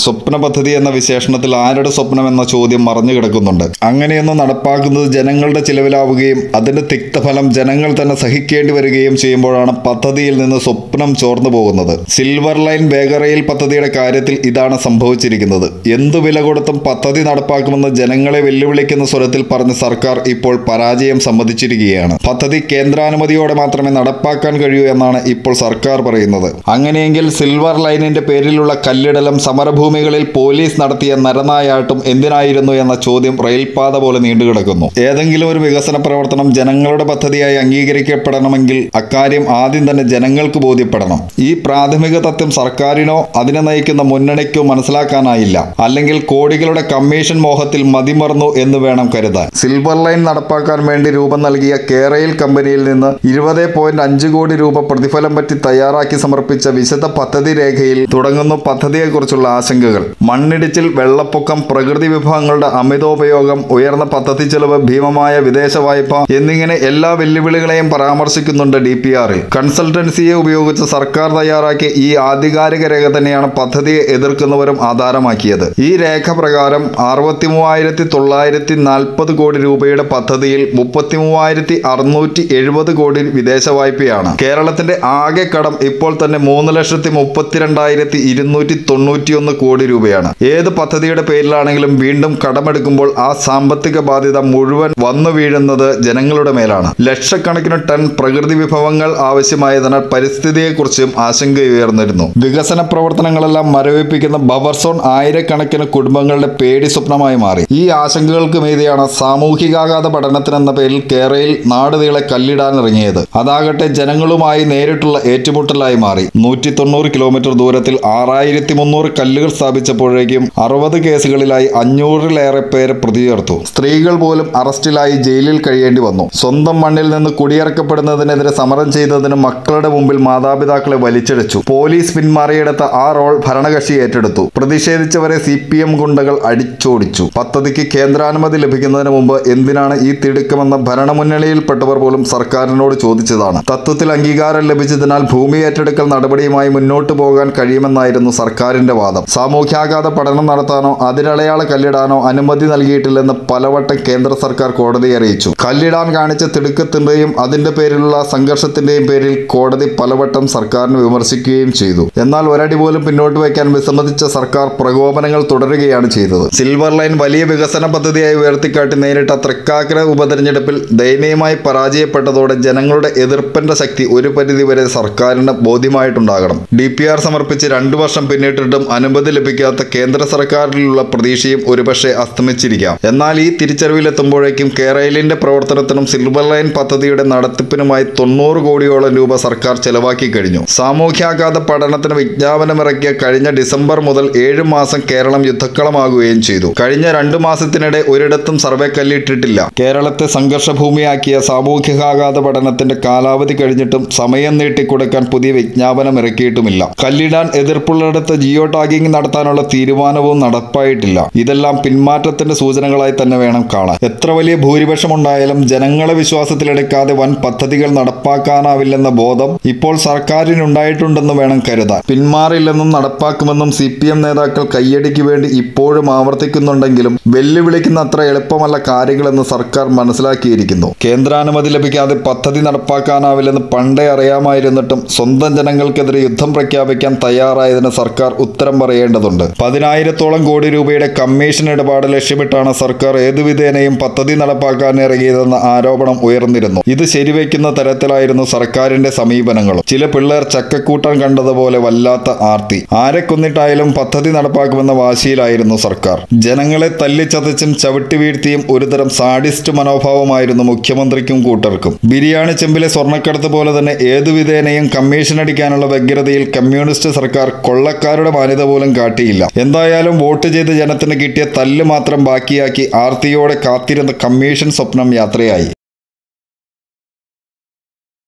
സ്വപ്ന പദ്ധതി എന്ന വിശേഷണത്തിൽ ആരുടെ സ്വപ്നം എന്ന ചോദ്യം മറഞ്ഞു കിടക്കുന്നുണ്ട് അങ്ങനെയൊന്ന് നടപ്പാക്കുന്നത് ജനങ്ങളുടെ ചിലവിലാവുകയും അതിന്റെ തിക്തഫലം ജനങ്ങൾ തന്നെ സഹിക്കേണ്ടി വരികയും ചെയ്യുമ്പോഴാണ് പദ്ധതിയിൽ നിന്ന് സ്വപ്നം ചോർന്നു പോകുന്നത് സിൽവർ ലൈൻ വേഗറയിൽ പദ്ധതിയുടെ കാര്യത്തിൽ ഇതാണ് സംഭവിച്ചിരിക്കുന്നത് എന്തു വില കൊടുത്തും പദ്ധതി നടപ്പാക്കുമെന്ന് ജനങ്ങളെ വെല്ലുവിളിക്കുന്ന സ്വരത്തിൽ പറഞ്ഞ സർക്കാർ ഇപ്പോൾ പരാജയം സമ്മതിച്ചിരിക്കുകയാണ് പദ്ധതി കേന്ദ്രാനുമതിയോടെ മാത്രമേ നടപ്പാക്കാൻ കഴിയൂ എന്നാണ് ഇപ്പോൾ സർക്കാർ പറയുന്നത് അങ്ങനെയെങ്കിൽ സിൽവർ ലൈനിന്റെ പേരിലുള്ള കല്ലിടലും സമരഭൂമികളിൽ പോലീസ് നടത്തിയ നരനായാട്ടും എന്തിനായിരുന്നു എന്ന ചോദ്യം റെയിൽപാത പോലെ നീണ്ടുകിടക്കുന്നു ഏതെങ്കിലും ഒരു വികസന പ്രവർത്തനം ജനങ്ങളുടെ പദ്ധതിയായി അംഗീകരിക്കപ്പെടണമെങ്കിൽ അക്കാര്യം ആദ്യം തന്നെ ജനങ്ങൾക്ക് ബോധ്യപ്പെടണം ഈ പ്രാഥമിക തത്വം സർക്കാരിനോ അതിനെ നയിക്കുന്ന മുന്നണിക്കോ മനസ്സിലാക്കാനായില്ല അല്ലെങ്കിൽ കോടികളുടെ കമ്മീഷൻ മോഹത്തിൽ മതിമറന്നു എന്ന് വേണം കരുതാൻ സിൽവർ ലൈൻ നടപ്പാക്കാൻ വേണ്ടി രൂപം നൽകിയ കേരയിൽ കമ്പനിയിൽ നിന്ന് ഇരുപത് പോയിന്റ് അഞ്ച് കോടി രൂപ പ്രതിഫലം പറ്റി തയ്യാറാക്കി സമർപ്പിച്ച വിശദ പദ്ധതി രേഖയിൽ തുടങ്ങുന്നു പദ്ധതിയെക്കുറിച്ചുള്ള ആശങ്കകൾ മണ്ണിടിച്ചിൽ വെള്ളപ്പൊക്കം പ്രകൃതി വിഭവങ്ങളുടെ അമിതോപയോഗം ഉയർന്ന പദ്ധതി ചെലവ് ഭീമമായ വിദേശ വായ്പ എന്നിങ്ങനെ എല്ലാ വെല്ലുവിളികളെയും പരാമർശിക്കുന്നുണ്ട് ഡി പി ആറിൽ കൺസൾട്ടൻസിയെ ഉപയോഗിച്ച് സർക്കാർ തയ്യാറാക്കിയ ഈ ആധികാരിക രേഖ തന്നെയാണ് പദ്ധതിയെ എതിർക്കുന്നവരും ആധാരമാക്കിയത് ഈ രേഖ പ്രകാരം അറുപത്തി മൂവായിരത്തി തൊള്ളായിരത്തി നാൽപ്പത് കോടി രൂപയുടെ പദ്ധതിയിൽ മുപ്പത്തി മൂവായിരത്തി അറുന്നൂറ്റി എഴുപത് കോടി വിദേശ വായ്പയാണ് കേരളത്തിന്റെ ആകെ കടം ഇപ്പോൾ തന്നെ മൂന്ന് ലക്ഷത്തി മുപ്പത്തിരണ്ടായിരത്തി ഇരുന്നൂറ്റി തൊണ്ണൂറ്റിയൊന്ന് കോടി രൂപയാണ് ഏത് പദ്ധതിയുടെ പേരിലാണെങ്കിലും വീണ്ടും കടമെടുക്കുമ്പോൾ ആ സാമ്പത്തിക ബാധ്യത മുഴുവൻ വന്നു വീഴുന്നത് ജനങ്ങളുടെ മേലാണ് ലക്ഷക്കണക്കിന് ടൺ പ്രകൃതി വിഭവങ്ങൾ ആവശ്യമായതിനാൽ പരിസ്ഥിതിയെക്കുറിച്ചും ആശങ്കയുയർന്നിരുന്നു വികസന പ്രവർത്തനങ്ങളെല്ലാം മരവിപ്പിക്കുന്ന ബഫർ സോൺ ആയിരക്കണക്കിന് കുടുംബങ്ങളുടെ പേടി സ്വപ്നമായി മാറി ഈ ആശങ്കകൾക്ക് മീതെയാണ് സാമൂഹികാഘാത പഠനത്തിനെന്ന പേരിൽ കേരളയിൽ നാടുനീളെ കല്ലിടാനിറങ്ങിയത് അതാകട്ടെ ജനങ്ങളുമായി നേരിട്ടുള്ള ഏറ്റുമുട്ടലായി മാറി നൂറ്റി തൊണ്ണൂറ് കിലോമീറ്റർ ദൂരത്തിൽ ആറായിരത്തി മുന്നൂറ് കല്ലുകൾ സ്ഥാപിച്ചപ്പോഴേക്കും അറുപത് കേസുകളിലായി അഞ്ഞൂറിലേറെ പേരെ പ്രതി ചേർത്തു സ്ത്രീകൾ പോലും അറസ്റ്റിലായി ജയിലിൽ കഴിയേണ്ടി വന്നു സ്വന്തം മണ്ണിൽ നിന്ന് കുടിയിറക്കപ്പെടുന്നതിനെതിരെ സമരം ചെയ്തതിന് മക്കളുടെ മുമ്പിൽ മാതാപിതാക്കളെ വലിച്ചിഴച്ചു പോലീസ് പിന്മാറിയെടുത്ത ആ റോൾ ഭരണകക്ഷി ഏറ്റെടുത്തു പ്രതിഷേധിച്ചവരെ സി പി എം ഗുണ്ടകൾ അടിച്ചോടിച്ചു പദ്ധതിക്ക് കേന്ദ്രാനുമതി ലഭിക്കുന്നതിന് മുമ്പ് എന്തിനാണ് ഈ തിടുക്കമെന്ന ഭരണമുന്നണിയിൽപ്പെട്ടവർ പോലും സർക്കാരിനോട് ചോദിച്ചതാണ് തത്വത്തിൽ അംഗീകാരം ലഭിച്ചതിനാൽ ഭൂമി ഏറ്റെടുക്കൽ നടപടിയുമായി മുന്നോട്ട് പോകാൻ കഴിയുമെന്നായിരുന്നു സർക്കാരിന്റെ വാദം സാമൂഹ്യാഘാത പഠനം നടത്താനോ അതിരളയാള കല്ലിടാനോ അനുമതി നൽകിയിട്ടില്ലെന്ന് പലവട്ടം കേന്ദ്ര സർക്കാർ കോടതിയെ അറിയിച്ചു കല്ലിടാൻ കാണിച്ച തിടുക്കത്തിന്റെയും അതിന്റെ പേരിലുള്ള സംഘർഷത്തിന്റെയും പേരിൽ കോടതി പലവട്ടം സർക്കാരിനെ വിമർശിക്കുകയും ചെയ്തു എന്നാൽ ഒരടി പോലും പിന്നോട്ട് വയ്ക്കാൻ വിസമ്മതിച്ച സർക്കാർ പ്രകോപനങ്ങൾ തുടരുകയാണ് ചെയ്തത് സിൽവർ ലൈൻ വലിയ വികസന പദ്ധതിയായി ഉയർത്തിക്കാട്ടി നേരിട്ട തൃക്കാക്കര ഉപതെരഞ്ഞെടുപ്പിൽ ദയനീയമായി പരാജയപ്പെട്ടതോടെ ജനങ്ങളുടെ എതിർപ്പിന്റെ ശക്തി ഒരു പരിധിവരെ സർക്കാരിന് ബോധ്യമായിട്ടുണ്ടാകണം ഡി പി ആർ സമർപ്പിച്ച് രണ്ടു വർഷം പിന്നിട്ടിട്ടും അനുമതി ലഭിക്കാത്ത കേന്ദ്ര സർക്കാരിലുള്ള പ്രതീക്ഷയും ഒരുപക്ഷെ അസ്തമിച്ചിരിക്കാം എന്നാൽ ഈ തിരിച്ചറിവിലെത്തുമ്പോഴേക്കും കേരളിന്റെ പ്രവർത്തനത്തിനും സിൽവർ ലൈൻ പദ്ധതിയുടെ നടത്തിപ്പിനുമായി തൊണ്ണൂറ് കോടിയോളം രൂപ സർക്കാർ ചെലവാക്കി കഴിഞ്ഞു സാമൂഹ്യാഘാത പഠനത്തിന് വിജ്ഞാപനമിറക്കിയ കഴിഞ്ഞ ഡിസംബർ മുതൽ ഏഴ് മാസം കേരളം യുദ്ധക്കളമാകുകയും ചെയ്തു കഴിഞ്ഞ രണ്ടു മാസത്തിനിടെ ഒരിടത്തും സർവേ കല്ലിട്ടിട്ടില്ല കേരളത്തെ സംഘർഷഭൂമിയാക്കിയ സാമൂഹികാഘാത പഠനത്തിന്റെ കാലാവധി കഴിഞ്ഞിട്ടും സമയം നീട്ടിക്കൊടുക്കാൻ പുതിയ വിജ്ഞാപനം ഇറക്കിയിട്ടുമില്ല കല്ലിടാൻ എതിർപ്പുള്ളിടത്ത് ജിയോ ടാഗിംഗ് നടത്താനുള്ള തീരുമാനവും നടപ്പായിട്ടില്ല ഇതെല്ലാം പിന്മാറ്റത്തിന്റെ സൂചനകളായി തന്നെ വേണം കാണാൻ എത്ര വലിയ ഭൂരിപക്ഷം ഉണ്ടായാലും ജനങ്ങളെ വിശ്വാസത്തിലെടുക്കാതെ വൻ പദ്ധതികൾ നടപ്പാക്കാനാവില്ലെന്ന ബോധം ഇപ്പോൾ സർക്കാരിനുണ്ടായിട്ടുണ്ടെന്ന് വേണം കരുതാൻ പിന്മാറില്ലെന്നും നടപ്പാക്കുമെന്നും സി പി എം നേതാക്കൾ കയ്യടിക്ക് വേണ്ടി ഇപ്പോഴും ആവർത്തിക്കുന്നുണ്ടെങ്കിലും വെല്ലുവിളിക്കുന്ന അത്ര എളുപ്പമല്ല കാര്യങ്ങളെന്ന് സർക്കാർ മനസ്സിലാക്കിയിരിക്കുന്നു കേന്ദ്രാനുമതി ലഭിക്കാതെ പദ്ധതി നടപ്പാക്കാനാവില്ലെന്ന് പണ്ടേ അറിയാമായിരുന്നിട്ടും സ്വന്തം ജനങ്ങൾക്കെതിരെ യുദ്ധം പ്രഖ്യാപിക്കാൻ തയ്യാറായതിന് സർക്കാർ ഉത്തരം പറയേണ്ടതുണ്ട് പതിനായിരത്തോളം കോടി രൂപയുടെ കമ്മീഷൻ ഇടപാട് ലക്ഷ്യമിട്ടാണ് സർക്കാർ ഏതു വിധേനയും പദ്ധതി നടപ്പാക്കാൻ ഇറങ്ങിയതെന്ന ആരോപണം ഉയർന്നിരുന്നു ഇത് ശരിവെക്കുന്ന തരത്തിലായിരുന്നു സർക്കാരിന്റെ സമീപനങ്ങളും ചില പിള്ളേർ ചക്കക്കൂട്ടം കണ്ടതുപോലെ വല്ലാത്ത ആർത്തി ആരെ കൊന്നിട്ടായാലും പദ്ധതി നടപ്പാക്കുമെന്ന വാശിയിലായിരുന്നു സർക്കാർ ജനങ്ങളെ തല്ലിച്ചതച്ചും ചവിട്ടി വീഴ്ത്തിയും ഒരുതരം സാഡിസ്റ്റ് മനോഭാവമായിരുന്നു മുഖ്യമന്ത്രിക്കും കൂട്ടർക്കും ബിരിയാണി ചെമ്പിലെ സ്വർണ്ണക്കടത്ത് പോലെ തന്നെ ഏതു വിധേനയും കമ്മീഷൻ അടിക്കാനുള്ള വ്യഗ്രതയിൽ കമ്മ്യൂണിസ്റ്റ് സർക്കാർ കൊള്ളക്കാരുടെ മാന്യത പോലും കാട്ടിയില്ല എന്തായാലും വോട്ട് ചെയ്ത് ജനത്തിന് കിട്ടിയ തല്ല് മാത്രം ബാക്കിയാക്കി ആർത്തിയോടെ കാത്തിരുന്ന കമ്മീഷൻ സ്വപ്നം യാത്രയായി